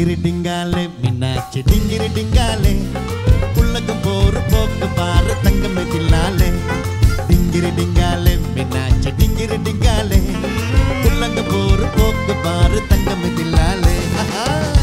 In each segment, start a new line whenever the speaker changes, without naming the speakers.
டிங்கிரி டிங்காலே மீனாட்சி டிங்கிரி டிங்காலே உலகம் போர் போக்கு பாரு தங்கமே தில்லாலே டிங்கிரி டிங்காலே மீனாட்சி டிங்கிரி டிங்காலே உலகம் போர் போக்கு பாரு தங்கமே தில்லாலே ஆஹா.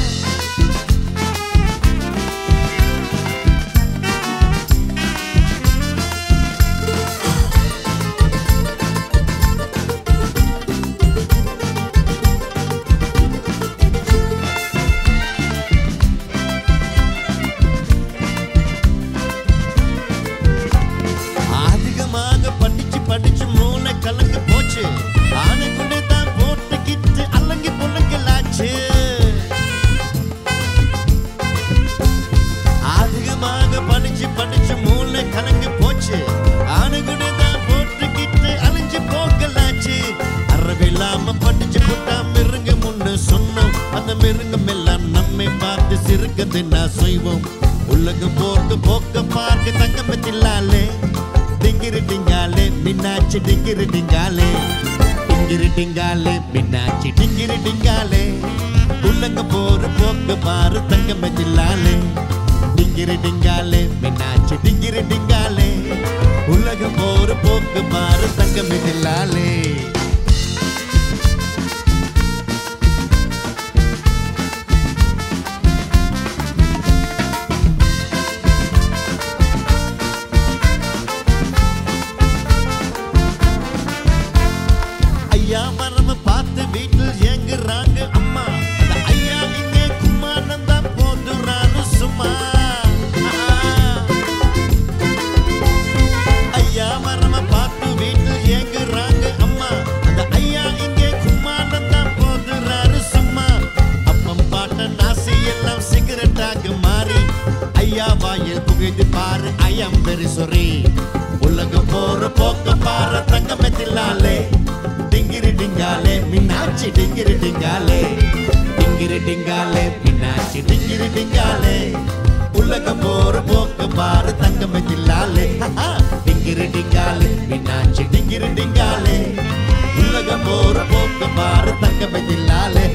அதிகமாக படிச்சு படிச்சு மூளை கலங்க போச்சு ஆனை கொண்டு தான் போட்டுக்கிட்டு அலங்கி பொண்ணுங்களாச்சு அதிகமாக படிச்சு படிச்சு மூளை கலங்கி போச்சு ஆனை கொண்டு தான் போட்டுக்கிட்டு அலைஞ்சு போக்கலாச்சு அறவில்லாம படிச்சு போட்டா மிருங்க முன்னு சொன்னோம் அந்த மிருகம் எல்லாம் நம்மை பார்த்து சிறுக்கது நான் செய்வோம் உலகம் போட்டு போக்க பார்க்க தங்கமத்தில்லாலே டிங்கிரி டிங்காலே மின்னாச்சி டிங்கிரி டிங்காலே டிங்கிரி டிங்காலே மின்னாச்சி டிங்கிரி டிங்காலே உலக போற போக்க பாரு தங்கமத்தில்லாலே டிங்கிரி டிங்காலே மின்னாச்சி டிங்கிரி டிங்காலே உலக போற போக்க பாரு தங்கமத்தில்லாலே ஐயா வரம பார்த்து வீட்டில் ஏங்குறாங்க அம்மா அந்த ஐயா இங்கே கும்மானந்தா போதுறாரு சும்மா ஐயா வரம பார்த்து வீட்டில் ஏங்குறாங்க அம்மா அந்த ஐயா இங்கே கும்மானந்தா போதுறாரு சும்மா அப்பம் பாட்ட நாசி எல்லாம் சிகரெட்டாக மாறி ஐயா வாயில் புகைந்து பாரு ஐயம் வெரி சொரி உலகம் போற போக்க பாரு தங்கமெத்தில்லாலே டிங்கிரி டிங்காலே மீனாட்சி டிங்கிரி டிங்காலே டிங்கிரி டிங்காலே மீனாட்சி டிங்கிரி டிங்காலே உலகம் போற போக்க பாரு தங்கமெத்தில்லாலே டிங்கிரி டிங்காலே மீனாட்சி டிங்கிரி டிங்காலே உலகம் போற போக்க பாரு தங்கமெத்தில்லாலே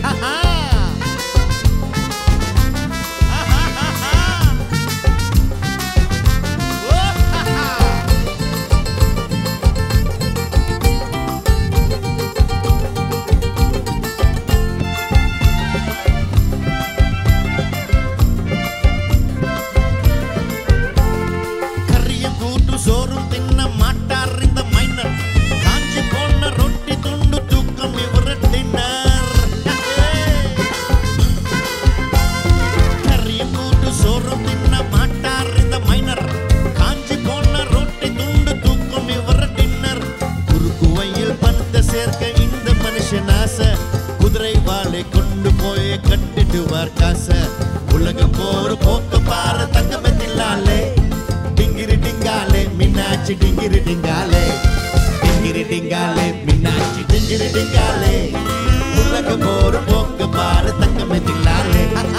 கரியம் கூட்டு சோறும் தின்ன மாட்டார் இந்த மைனர் காஞ்சி போன ரொட்டி துண்டு தூக்கம் இவர டின்னர் கரியம் கூட்டு சோறும் தின்ன மாட்டார் இந்த மைனர் காஞ்சி போன ரொட்டி துண்டு தூக்கம் இவர டின்னர் குறுக்குவையில் பணத்தை சேர்க்க இந்த மனுஷன் ஆசை குதிரை வாளை கொண்டு போய் கட்டிடுவார் காசை உலகம் போற போக்க பாரு தங்கமெத்தில்லாலே டிங்கிரி டிங்காலே மின்னாச்சி டிங்கிரி டிங்காலே டிங்கிரி டிங்காலே மின்னாச்சி டிங்கிரி டிங்காலே உலகம் போற போக்க பாரு தங்கமெத்தில்லாலே